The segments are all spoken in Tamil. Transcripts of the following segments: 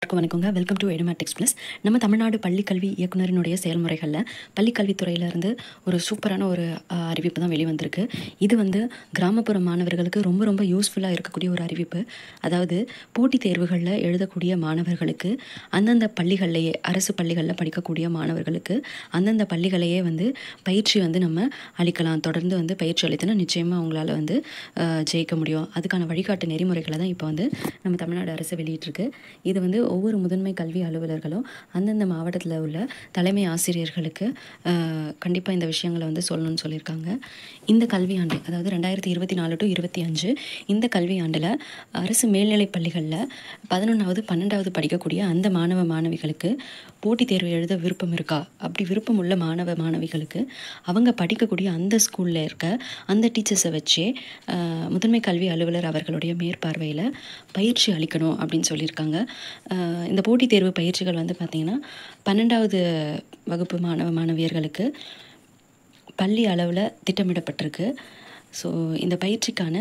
எல்லாருக்கும் வணக்கங்க வெல்கம் டு எடுமேட்டிக்ஸ் ப்ளஸ் நம்ம தமிழ்நாடு பள்ளிக்கல்வி இயக்குனரினுடைய செயல்முறைகளில் பள்ளிக்கல்வித்துறையிலேருந்து ஒரு சூப்பரான ஒரு அஹ், அறிவிப்பு தான் வெளிவந்திருக்கு இது வந்து கிராமப்புற மாணவர்களுக்கு ரொம்ப ரொம்ப யூஸ்ஃபுல்லாக இருக்கக்கூடிய ஒரு அறிவிப்பு அதாவது போட்டித் தேர்வுகளில் எழுதக்கூடிய மாணவர்களுக்கு அந்தந்த பள்ளிகள்லையே அரசு பள்ளிகளில் படிக்கக்கூடிய மாணவர்களுக்கு அந்தந்த பள்ளிகளையே வந்து பயிற்சி வந்து நம்ம அளிக்கலாம் தொடர்ந்து வந்து பயிற்சி அளித்தனா நிச்சயமாக அவங்களால வந்து அஹ், ஜெயிக்க முடியும் அதுக்கான வழிகாட்டு நெறிமுறைகளை தான் இப்போ வந்து நம்ம தமிழ்நாடு அரசு வெளியிட்டிருக்கு இது வந்து ஒவ்வொரு முதன்மை கல்வி அலுவலர்களும் அந்தந்த மாவட்டத்தில் உள்ள தலைமை ஆசிரியர்களுக்கு கண்டிப்பாக இந்த விஷயங்களை வந்து சொல்லணும்னு சொல்லியிருக்காங்க இந்த கல்வியாண்டு அதாவது ரெண்டாயிரத்தி இருபத்தி நாலு டு இருபத்தி அஞ்சு இந்த கல்வியாண்டில் அரசு மேல்நிலைப் பள்ளிகளில் பதினொன்றாவது பன்னெண்டாவது படிக்கக்கூடிய அந்த மாணவ மாணவிகளுக்கு போட்டித் தேர்வு எழுத விருப்பம் இருக்கா அப்படி விருப்பம் உள்ள மாணவ மாணவிகளுக்கு அவங்க படிக்கக்கூடிய அந்த ஸ்கூலில் இருக்க அந்த டீச்சர்ஸை வச்சே அஹ், முதன்மை கல்வி அலுவலர் அவர்களுடைய மேற்பார்வையில் பயிற்சி அளிக்கணும் அப்படின்னு சொல்லியிருக்காங்க அஹ், இந்த போட்டித் தேர்வு பயிற்சிகள் வந்து பார்த்திங்கன்னா பன்னெண்டாவது வகுப்பு மாணவ மாணவியர்களுக்கு பள்ளி அளவில் திட்டமிடப்பட்டிருக்கு ஸோ இந்த பயிற்சிக்கான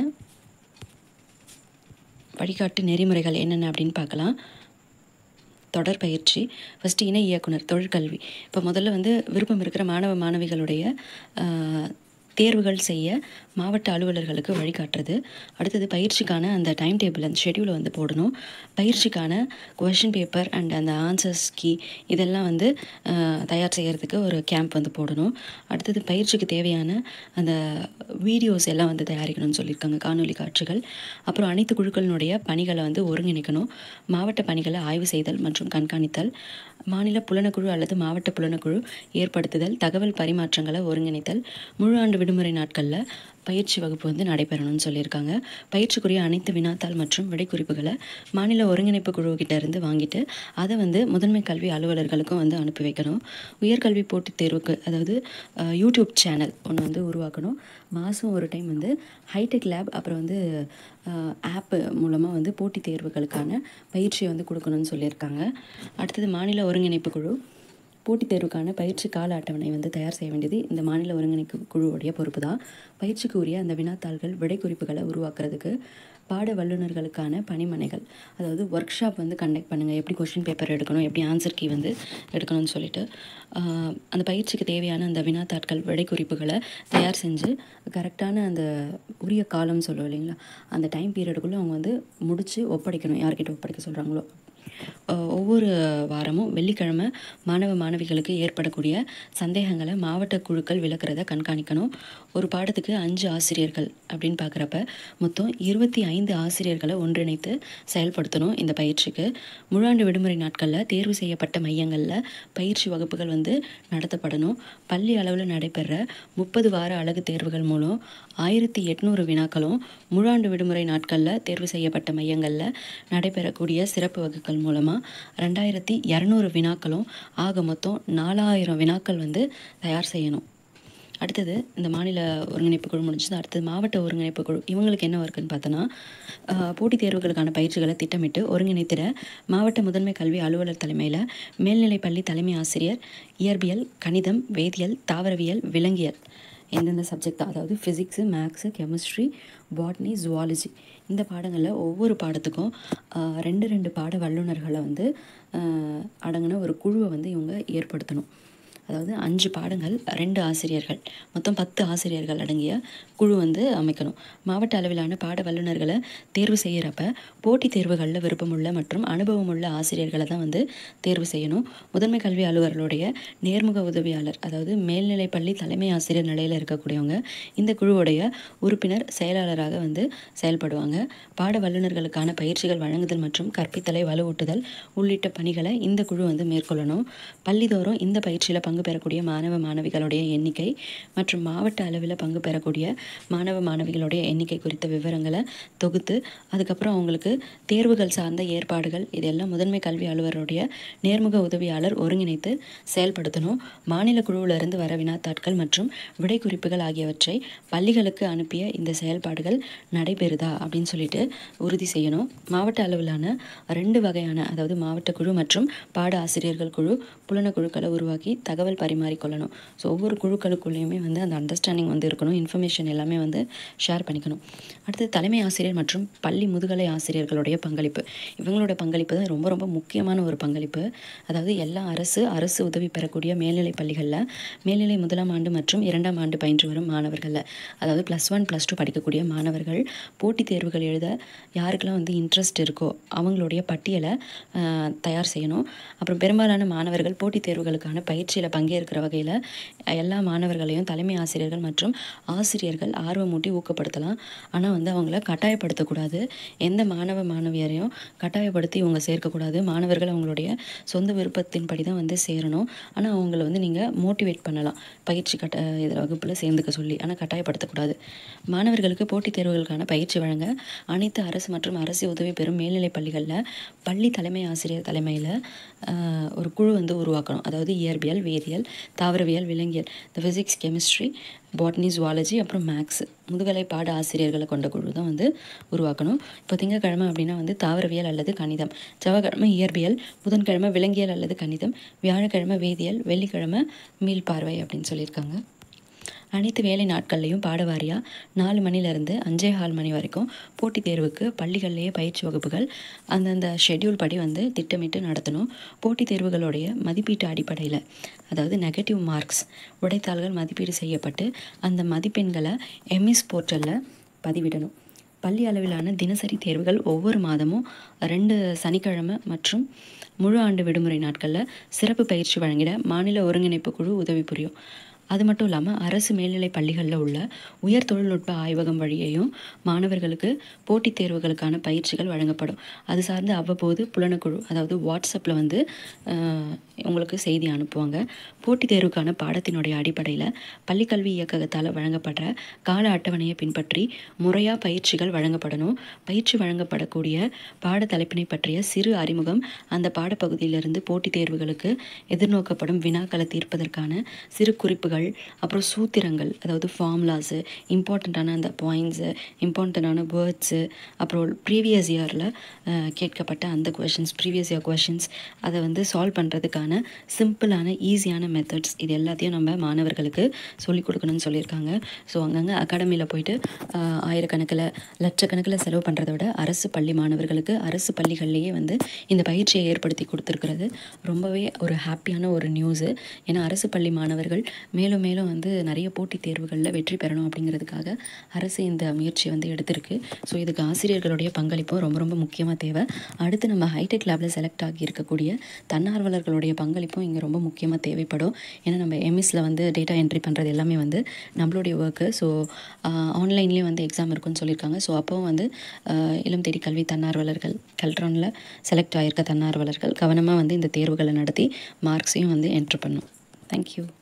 வழிகாட்டு நெறிமுறைகள் என்னென்ன அப்படின்னு பார்க்கலாம் தொடர் பயிற்சி ஃபஸ்ட்டு இணை இயக்குனர் தொழிற்கல்வி இப்போ முதல்ல வந்து விருப்பம் இருக்கிற மாணவ மாணவிகளுடைய ஆஹ், தேர்வுகள் செய்ய மாவட்ட அலுவலர்களுக்கு வழிகாட்டுறது அடுத்தது பயிற்சிக்கான அந்த டைம் டேபிள் அந்த ஷெட்யூலை வந்து போடணும் பயிற்சிக்கான கொஷின் பேப்பர் அண்ட் அந்த ஆன்சர்ஸ் கீ இதெல்லாம் வந்து ஆஹ், தயார் செய்கிறதுக்கு ஒரு கேம்ப் வந்து போடணும் அடுத்தது பயிற்சிக்கு தேவையான அந்த வீடியோஸ் எல்லாம் வந்து தயாரிக்கணும்னு சொல்லியிருக்காங்க காணொலி காட்சிகள் அப்புறம் அனைத்து குழுக்களினுடைய பணிகளை வந்து ஒருங்கிணைக்கணும் மாவட்ட பணிகளை ஆய்வு செய்தல் மற்றும் கண்காணித்தல் மாநில புலனக்குழு அல்லது மாவட்ட புலனக்குழு ஏற்படுத்துதல் தகவல் பரிமாற்றங்களை ஒருங்கிணைத்தல் முழு ஆண்டு விடுமுறை நாட்களில் பயிற்சி வகுப்பு வந்து நடைபெறணும்னு சொல்லியிருக்காங்க பயிற்சிக்குரிய அனைத்து வினாத்தாள் மற்றும் விடைக்குறிப்புகளை மாநில ஒருங்கிணைப்பு குழுக்கிட்ட இருந்து வாங்கிட்டு அதை வந்து முதன்மை கல்வி அலுவலர்களுக்கும் வந்து அனுப்பி வைக்கணும் உயர்கல்வி போட்டித் தேர்வுக்கு அதாவது அஹ், யூடியூப் சேனல் ஒன்று வந்து உருவாக்கணும் மாதம் ஒரு டைம் வந்து ஹைடெக் லேப் அப்புறம் வந்து ஆப்பு மூலமாக வந்து போட்டித் தேர்வுகளுக்கான பயிற்சியை வந்து கொடுக்கணும்னு சொல்லியிருக்காங்க அடுத்தது மாநில ஒருங்கிணைப்பு குழு போட்டித் தேர்வுக்கான பயிற்சி கால அட்டவணை வந்து தயார் செய்ய வேண்டியது இந்த மாநில ஒருங்கிணைப்பு குழுவுடைய பொறுப்பு தான் பயிற்சிக்கு உரிய அந்த வினாத்தாள்கள் விடைக்குறிப்புகளை உருவாக்குறதுக்கு பாட வல்லுநர்களுக்கான பணிமனைகள் அதாவது ஒர்க் ஷாப் வந்து கண்டக்ட் பண்ணுங்கள் எப்படி கொஷின் பேப்பர் எடுக்கணும் எப்படி ஆன்சர் கீ வந்து எடுக்கணும்னு சொல்லிட்டு ஆஹ், அந்த பயிற்சிக்கு தேவையான அந்த வினாத்தாட்கள் விடைக்குறிப்புகளை தயார் செஞ்சு கரெக்டான அந்த உரிய காலம் சொல்லுவோம் இல்லைங்களா அந்த டைம் பீரியடுக்குள்ளே அவங்க வந்து முடித்து ஒப்படைக்கணும் யார்கிட்ட ஒப்படைக்க சொல்கிறாங்களோ அஹ் ஒவ்வொரு வாரமும் வெள்ளிக்கிழமை மாணவ மாணவிகளுக்கு ஏற்படக்கூடிய சந்தேகங்களை மாவட்ட குழுக்கள் விளக்குறத கண்காணிக்கணும் ஒரு பாடத்துக்கு அஞ்சு ஆசிரியர்கள் அப்படின்னு பார்க்குறப்ப மொத்தம் இருபத்தி ஐந்து ஆசிரியர்களை ஒன்றிணைத்து செயல்படுத்தணும் இந்த பயிற்சிக்கு முழாண்டு விடுமுறை நாட்களில் தேர்வு செய்யப்பட்ட மையங்களில் பயிற்சி வகுப்புகள் வந்து நடத்தப்படணும் பள்ளி அளவில் நடைபெற முப்பது வார அழகு தேர்வுகள் மூலம் ஆயிரத்தி எட்நூறு வினாக்களும் முழாண்டு விடுமுறை நாட்களில் தேர்வு செய்யப்பட்ட மையங்களில் நடைபெறக்கூடிய சிறப்பு வகுப்புகள் மூலமாக ரெண்டாயிரத்தி இரநூறு வினாக்களும் ஆக மொத்தம் நாலாயிரம் வினாக்கள் வந்து தயார் செய்யணும் அடுத்தது இந்த மாநில ஒருங்கிணைப்பு குழு முடிஞ்சது அடுத்தது மாவட்ட ஒருங்கிணைப்பு குழு இவங்களுக்கு என்ன ஒர்க்குன்னு பார்த்தோன்னா ஆஹ், போட்டித் தேர்வுகளுக்கான பயிற்சிகளை திட்டமிட்டு ஒருங்கிணைத்திட மாவட்ட முதன்மை கல்வி அலுவலர் தலைமையில் மேல்நிலைப் பள்ளி தலைமை ஆசிரியர் இயற்பியல் கணிதம் வேதியியல் தாவரவியல் விலங்கியல் எந்தெந்த சப்ஜெக்ட் அதாவது physics maths chemistry botany zoology இந்த பாடங்களில் ஒவ்வொரு பாடத்துக்கும் ஆஹ், ரெண்டு ரெண்டு பாட வல்லுநர்களை வந்து ஆஹ், அடங்கின ஒரு குழுவை வந்து இவங்க ஏற்படுத்தணும் அதாவது அஞ்சு பாடங்கள் ரெண்டு ஆசிரியர்கள் மொத்தம் பத்து ஆசிரியர்கள் அடங்கிய குழு வந்து அமைக்கணும் மாவட்ட அளவிலான பாட வல்லுநர்களை தேர்வு செய்கிறப்ப போட்டித் தேர்வுகளில் விருப்பமுள்ள மற்றும் அனுபவமுள்ள ஆசிரியர்களை தான் வந்து தேர்வு செய்யணும் முதன்மை கல்வி அலுவலருடைய நேர்முக உதவியாளர் அதாவது மேல்நிலைப் பள்ளி தலைமை ஆசிரியர் நிலையில் இருக்கக்கூடியவங்க இந்த குழுவுடைய உறுப்பினர் செயலாளராக வந்து செயல்படுவாங்க பாட வல்லுநர்களுக்கான பயிற்சிகள் வழங்குதல் மற்றும் கற்பித்தலை வலுவூட்டுதல் உள்ளிட்ட பணிகளை இந்த குழு வந்து மேற்கொள்ளணும் பள்ளிதோறும் இந்த பயிற்சியில் பங்கு பெறக்கூடிய மாணவ மாணவிகளுடைய எண்ணிக்கை மற்றும் மாவட்ட அளவில் பங்கு பெறக்கூடிய மாணவ மாணவிகளுடைய எண்ணிக்கை குறித்த விவரங்களை தொகுத்து அதுக்கப்புறம் அவங்களுக்கு தேர்வுகள் சார்ந்த ஏற்பாடுகள் இதெல்லாம் முதன்மை கல்வி அலுவலருடைய நேர்முக உதவியாளர் ஒருங்கிணைத்து செயல்படுத்தணும் மாநில குழுவிலிருந்து வர வினாத்தாட்கள் மற்றும் விடைக்குறிப்புகள் ஆகியவற்றை பள்ளிகளுக்கு அனுப்பிய இந்த செயல்பாடுகள் நடைபெறுதா அப்படின்னு சொல்லிட்டு உறுதி செய்யணும் மாவட்ட அளவிலான ரெண்டு வகையான அதாவது மாவட்ட குழு மற்றும் பாட ஆசிரியர்கள் குழு புலன குழுக்களை உருவாக்கி தகவல் தகவல் பரிமாறிக்கொள்ளணும் ஸோ ஒவ்வொரு குழுக்களுக்குள்ளேயுமே வந்து அந்த அண்டர்ஸ்டாண்டிங் வந்து இருக்கணும் இன்ஃபர்மேஷன் எல்லாமே வந்து ஷேர் பண்ணிக்கணும் அடுத்து தலைமை ஆசிரியர் மற்றும் பள்ளி முதுகலை ஆசிரியர்களுடைய பங்களிப்பு இவங்களோட பங்களிப்பு தான் ரொம்ப ரொம்ப முக்கியமான ஒரு பங்களிப்பு அதாவது எல்லா அரசு அரசு உதவி பெறக்கூடிய மேல்நிலை பள்ளிகளில் மேல்நிலை முதலாம் ஆண்டு மற்றும் இரண்டாம் ஆண்டு பயின்று வரும் மாணவர்களில் அதாவது ப்ளஸ் ஒன் ப்ளஸ் டூ படிக்கக்கூடிய மாணவர்கள் போட்டித் தேர்வுகள் எழுத யாருக்கெல்லாம் வந்து இன்ட்ரெஸ்ட் இருக்கோ அவங்களுடைய பட்டியலை ஆஹ், தயார் செய்யணும் அப்புறம் பெரும்பாலான மாணவர்கள் போட்டித் தேர்வுகளுக்கான பயிற்சியில் பங்கேற்கிற வகையில் எல்லா மாணவர்களையும் தலைமை ஆசிரியர்கள் மற்றும் ஆசிரியர்கள் ஆர்வமூட்டி ஊக்கப்படுத்தலாம் ஆனால் வந்து அவங்கள கட்டாயப்படுத்தக்கூடாது எந்த மாணவ மாணவியரையும் கட்டாயப்படுத்தி இவங்க சேர்க்கக்கூடாது மாணவர்கள் அவங்களுடைய சொந்த விருப்பத்தின்படி தான் வந்து சேரணும் ஆனால் அவங்கள வந்து நீங்கள் மோட்டிவேட் பண்ணலாம் பயிற்சி கட்ட இதில் வகுப்பில் சேர்ந்துக்க சொல்லி ஆனால் கட்டாயப்படுத்தக்கூடாது மாணவர்களுக்கு போட்டித் தேர்வுகளுக்கான பயிற்சி வழங்க அனைத்து அரசு மற்றும் அரசு உதவி பெறும் மேல்நிலைப் பள்ளிகளில் பள்ளி தலைமை ஆசிரியர் தலைமையில் ஒரு குழு வந்து உருவாக்கணும் அதாவது இயற்பியல் வேதியியல் தாவரவியல் விலங்கியல் இந்த ஃபிசிக்ஸ் கெமிஸ்ட்ரி பாட்னி ஜுவாலஜி அப்புறம் மேக்ஸ் முதுகலை பாட ஆசிரியர்களை கொண்ட குழு தான் வந்து உருவாக்கணும் இப்போ திங்கக்கிழமை அப்படின்னா வந்து தாவரவியல் அல்லது கணிதம் செவ்வாய்க்கிழமை இயற்பியல் புதன்கிழமை விலங்கியல் அல்லது கணிதம் வியாழக்கிழமை வேதியியல் வெள்ளிக்கிழமை மீள்பார்வை அப்படின்னு சொல்லியிருக்காங்க அனைத்து வேலை நாட்கள்லையும் பாடவாரியாக நாலு மணிலேருந்து அஞ்சே கால் மணி வரைக்கும் போட்டித் தேர்வுக்கு பள்ளிகள்லேயே பயிற்சி வகுப்புகள் அந்தந்த ஷெட்யூல் படி வந்து திட்டமிட்டு நடத்தணும் போட்டித் தேர்வுகளுடைய மதிப்பீட்டு அடிப்படையில் அதாவது நெகட்டிவ் மார்க்ஸ் உடைத்தாள்கள் மதிப்பீடு செய்யப்பட்டு அந்த மதிப்பெண்களை எம்இஸ் போர்ட்டலில் பதிவிடணும் பள்ளி அளவிலான தினசரி தேர்வுகள் ஒவ்வொரு மாதமும் ரெண்டு சனிக்கிழமை மற்றும் முழு ஆண்டு விடுமுறை நாட்களில் சிறப்பு பயிற்சி வழங்கிட மாநில ஒருங்கிணைப்பு குழு உதவி புரியும் அது மட்டும் இல்லாமல் அரசு மேல்நிலை பள்ளிகளில் உள்ள உயர் தொழில்நுட்ப ஆய்வகம் வழியையும் மாணவர்களுக்கு போட்டித் தேர்வுகளுக்கான பயிற்சிகள் வழங்கப்படும் அது சார்ந்து அவ்வப்போது புலனக்குழு அதாவது வாட்ஸ்அப்பில் வந்து ஆஹ், உங்களுக்கு செய்தி அனுப்புவாங்க போட்டித் தேர்வுக்கான பாடத்தினுடைய அடிப்படையில் பள்ளிக்கல்வி இயக்ககத்தால் வழங்கப்படுற கால அட்டவணையை பின்பற்றி முறையாக பயிற்சிகள் வழங்கப்படணும் பயிற்சி வழங்கப்படக்கூடிய பாட தலைப்பினை பற்றிய சிறு அறிமுகம் அந்த பாடப்பகுதியிலிருந்து போட்டித் தேர்வுகளுக்கு எதிர்நோக்கப்படும் வினாக்களை தீர்ப்பதற்கான சிறு குறிப்புகள் அப்புறம் சூத்திரங்கள் அதாவது ஃபார்முலாஸு இம்பார்ட்டண்ட்டான அந்த பாயிண்ட்ஸு இம்பார்ட்டண்ட்டான வேர்ட்ஸு அப்புறம் ப்ரீவியஸ் இயரில் கேட்கப்பட்ட அந்த கொஷின்ஸ் ப்ரீவியஸ் இயர் கொஷின்ஸ் அதை வந்து சால்வ் பண்ணுறதுக்கான சிம்பிளான ஈஸியான மெத்தட்ஸ் இது எல்லாத்தையும் நம்ம மாணவர்களுக்கு சொல்லிக் கொடுக்கணும்னு சொல்லியிருக்காங்க ஸோ அங்கங்கே அகாடமியில் போயிட்டு ஆஹ், ஆயிரக்கணக்கில் லட்சக்கணக்கில் செலவு பண்ணுறத விட அரசு பள்ளி மாணவர்களுக்கு அரசு பள்ளிகள்லேயே வந்து இந்த பயிற்சியை ஏற்படுத்தி கொடுத்துருக்கிறது ரொம்பவே ஒரு ஹாப்பியான ஒரு நியூஸு ஏன்னா அரசு பள்ளி மாணவர்கள் மேலும் மேலும் வந்து நிறைய போட்டித் தேர்வுகளில் வெற்றி பெறணும் அப்படிங்கிறதுக்காக அரசு இந்த முயற்சியை வந்து எடுத்திருக்கு ஸோ இதுக்கு ஆசிரியர்களுடைய பங்களிப்பும் ரொம்ப ரொம்ப முக்கியமாக தேவை அடுத்து நம்ம ஹைடெக் லேபில் செலக்ட் ஆகி இருக்கக்கூடிய தன்னார்வலர்களுடைய பங்களிப்பும் இங்கே ரொம்ப முக்கியமாக தேவைப்படும் ஏன்னா நம்ம எம்எஸ்ல வந்து டேட்டா என்ட்ரி பண்ணுறது எல்லாமே வந்து நம்மளுடைய ஒர்க்கு ஸோ ஆன்லைன்லேயும் வந்து எக்ஸாம் இருக்குன்னு சொல்லியிருக்காங்க ஸோ அப்போவும் வந்து ஆஹ், இளம் தேடி கல்வி தன்னார்வலர்கள் கல்ட்ரானில் செலக்ட் ஆகியிருக்க தன்னார்வலர்கள் கவனமாக வந்து இந்த தேர்வுகளை நடத்தி மார்க்ஸையும் வந்து என்ட்ரு பண்ணும் தேங்க்யூ